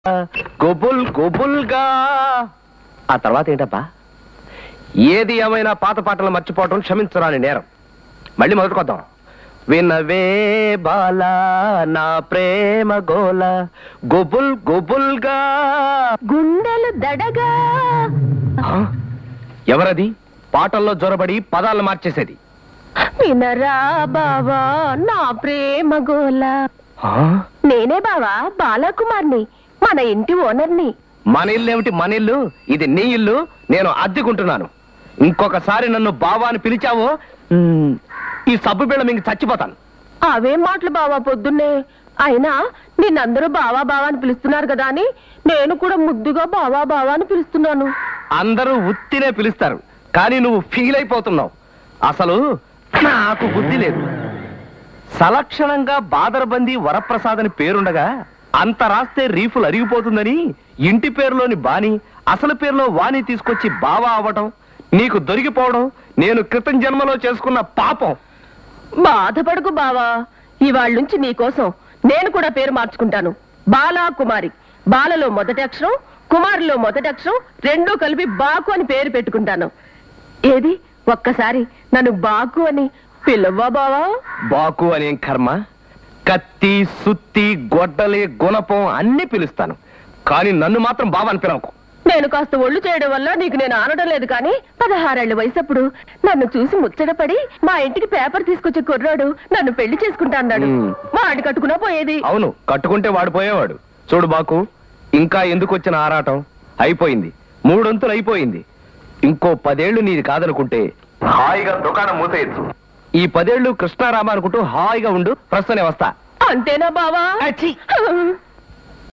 గొబుల్ గొబుల్గా ఆ తర్వాత ఏంటబ్బా ఏది ఏమైనా పాత పాటలు మర్చిపోవటం క్షమించరాని నేరం మళ్ళీ మొదలుకొద్దాం వినవే బాల నా ప్రేమ గోల గొబుల్ గొబుల్గా గుండెలు దడగా ఆ? ఎవరది పాటల్లో జొరబడి పదాలు మార్చేసేది వినరా బావా నా ప్రేమ గోల ఆ? నేనే బావా బాలకుమార్ని మన ఇంటి ఓనర్ని మన ఇల్లు ఏమిటి మన ఇల్లు ఇది నీ ఇల్లు నేను అద్దెకుంటున్నాను ఇంకొకసారి నన్ను బావా అని పిలిచావో మ్, ఈ సబ్బు బిళ్ళ మీకు చచ్చిపోతాను అవేం మాటలు బావా పొద్దున్నే అయినా నిన్నందరూ బావా బావా అని పిలుస్తున్నారు కదా అని నేను కూడా ముద్దుగా బావా బావా అని పిలుస్తున్నాను అందరూ ఉత్తినే పిలుస్తారు కానీ నువ్వు ఫీల్ అయిపోతున్నావు అసలు నాకు బుద్ధి లేదు సలక్షణంగా బాదరబంది వరప్రసాద్ అని పేరుండగా అంత రాస్తే రీఫులు అరిగిపోతుందని ఇంటి పేరులోని బాని అసలు పేరులో వాణి తీసుకొచ్చి బావా అవ్వటం నీకు దొరికిపోవడం నేను క్రితం జన్మలో చేసుకున్న పాపం బాధపడకు బావా ఇవాళ నుంచి నీకోసం నేను కూడా పేరు మార్చుకుంటాను బాలా కుమారి బాలలో మొదటి అక్షరం కుమారిలో మొదటి అక్షరం రెండూ కలిపి బాకు అని పేరు పెట్టుకుంటాను ఏది ఒక్కసారి నన్ను బాకు అని పిల్లవ్వా బావా బాకు అనేం కర్మ కత్తి సుత్తి గొడ్డలి గుణపం అన్ని పిలుస్తాను కానీ నన్ను మాత్రం బావా అని పిలవకు నేను కాస్త ఒళ్ళు చేయడం వల్ల నీకు నేను ఆనడం లేదు కానీ పదహారేళ్ల వయసప్పుడు నన్ను చూసి ముచ్చటపడి మా ఇంటికి పేపర్ తీసుకొచ్చే కుర్రాడు నన్ను పెళ్లి చేసుకుంటా అన్నాడు మ్. వాడి కట్టుకున్నా పోయేది అవును కట్టుకుంటే వాడు పోయేవాడు చూడు బాకు ఇంకా ఎందుకు వచ్చిన ఆరాటం అయిపోయింది మూడొంతులు అయిపోయింది ఇంకో పదేళ్లు నీది కాదనుకుంటే హాయిగా దుకాణం మూసేయచ్చు ఈ పదేళ్లు కృష్ణారామ అనుకుంటూ హాయిగా ఉండు ప్రస్తుతనే వస్తా అంతేనా బావా అచ్చి. హ్మ్.